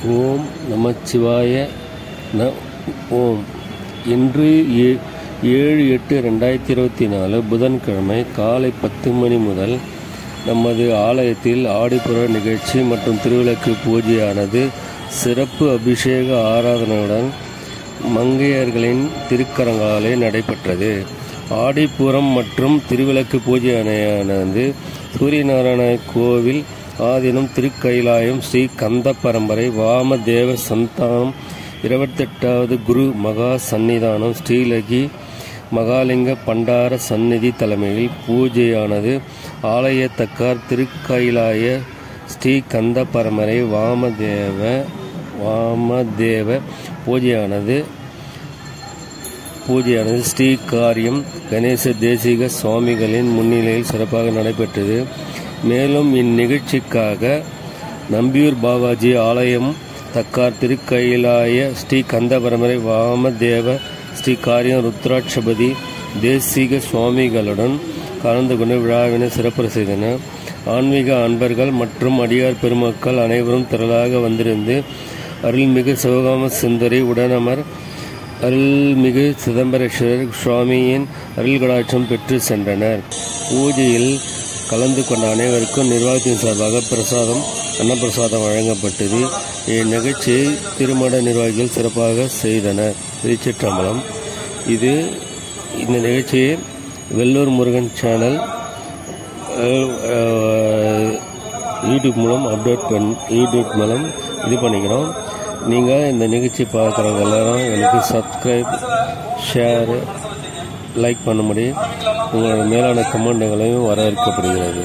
ஓம் நமச்சிவாய ந ஓம் இன்று ஏ- ஏழு எட்டு ரெண்டாயிரத்தி இருபத்தி நாலு புதன்கிழமை காலை பத்து மணி முதல் நமது ஆலயத்தில் ஆடிப்புற நிகழ்ச்சி மற்றும் திருவிளக்கு பூஜையானது சிறப்பு அபிஷேக ஆராதனையுடன் மங்கையர்களின் திருக்கரங்களாலே நடைபெற்றது ஆடிப்பூரம் மற்றும் திருவிளக்கு பூஜையானது சூரியநாராயண கோவில் ஆதீனம் திருக்கைலாயம் ஸ்ரீ கந்த பரம்பரை வாமதேவ சந்தானம் இருபத்தெட்டாவது குரு மகா சந்நிதானம் ஸ்ரீலகி மகாலிங்க பண்டார சந்நிதி தலைமையில் பூஜையானது ஆலயத்தக்கார் திருக்கைலாய ஸ்ரீ கந்த பரம்பரை வாமதேவ வாமதேவ பூஜையானது பூஜையானது ஸ்ரீ காரியம் கணேச தேசிக சுவாமிகளின் முன்னிலையில் சிறப்பாக நடைபெற்றது மேலும் இந்நிகழ்ச்சிக்காக நம்பியூர் பாபாஜி ஆலயம் தக்கார் திருக்கைலாய ஸ்ரீ கந்த பரம்பரை வாமதேவ ஸ்ரீ காரியம் ருத்ராட்சபதி தேசிக சுவாமிகளுடன் கலந்து கொண்டு விழாவினை சிறப்பு செய்தனர் ஆன்மீக அன்பர்கள் மற்றும் அடியார் பெருமக்கள் அனைவரும் திரளாக வந்திருந்து அருள்மிகு சிவகாம சுந்தரி உடனமர் அருள்மிகு சிதம்பரேஸ்வரர் சுவாமியின் அருள்கடாட்சம் பெற்று சென்றனர் பூஜையில் கலந்து கொண்ட அனைவருக்கும் நிர்வாகத்தின் சார்பாக பிரசாதம் அன்னப்பிரசாதம் வழங்கப்பட்டது இந்நிகழ்ச்சியை திருமண நிர்வாகிகள் சிறப்பாக செய்தனர் திருச்சிற்றம்பலம் இது இந்த நிகழ்ச்சியை வெள்ளூர் முருகன் சேனல் அஹ், அஹ், யூடியூப் மூலம் அப்டேட் பண் யூடியூப் மூலம் இது பண்ணிக்கிறோம் நீங்கள் இந்த நிகழ்ச்சி பார்க்குறவங்க எல்லாரும் எனக்கு சப்ஸ்கிரைப் ஷேர் லைக் பண்ணும்படி உங்களோட மேலான கமெண்ட்டுகளையும் வரவேற்கப்படுகிறது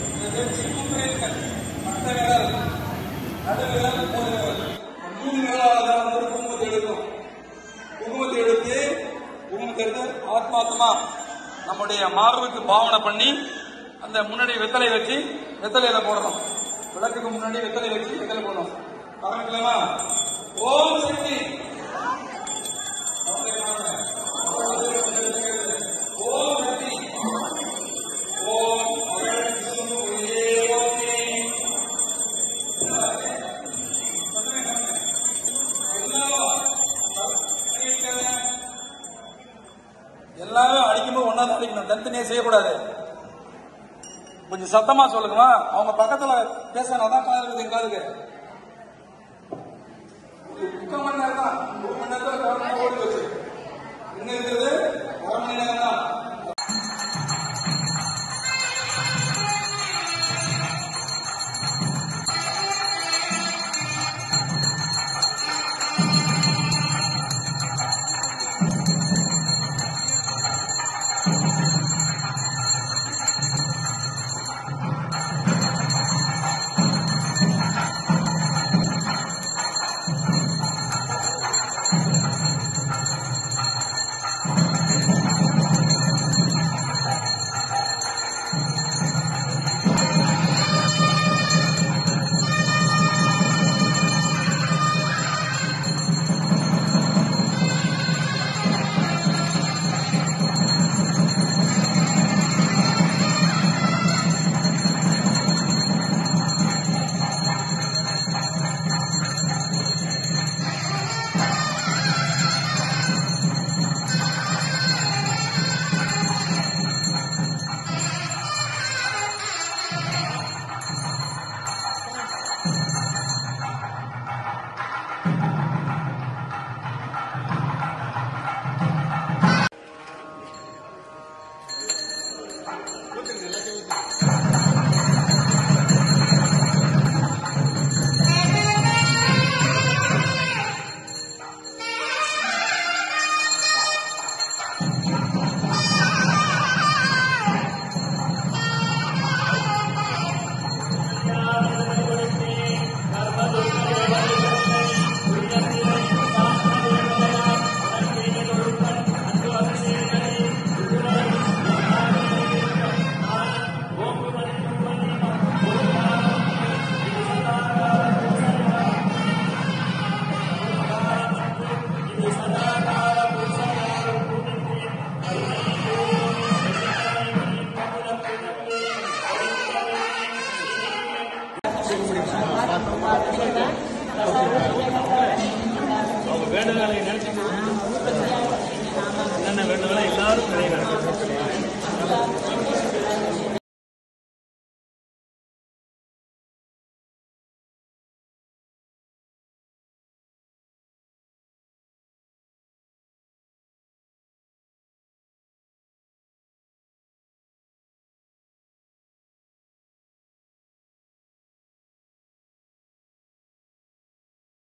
மூணு வேளாளர் வந்து ஒரு குங்குமத்தை எடுக்கும் குங்குமத்தை எடுத்து குங்குமத்தை எடுத்து ஆத்மாத்மா நம்முடைய மார்புக்கு பாவனை பண்ணி அந்த முன்னாடி வெத்தலை வச்சு வெத்தலையில போடணும் விளக்குக்கு முன்னாடி வெத்தலை வச்சு வெத்தலை போடணும் ஆரம்பிக்கலாமா ஓம் சக்தி ஓம் சக்தி ஓம் அகழ்ச்சியும் ஒரே ஓகே எல்லாரும் அடிக்கும்போது ஒன்னா தான் அடிக்கணும் தனித்தனியா செய்யக்கூடாது கொஞ்சம் சத்தமா சொல்லுங்கம்மா அவங்க பக்கத்துல பேசினா தான் காது இருக்குது என் காதுக்கு ஒரு முக்கால் மணி நேரம் தான் ஒரு மணி நேரத்துல கவர்மெண்ட் ஓடி போச்சு இன்னும் இருக்குது அரை மணி நேரம் தான் Thank அவங்க வேண்டுதலை நினைச்சு என்னென்ன வேண்டுதலை எல்லாரும் நிறைய நடக்கும்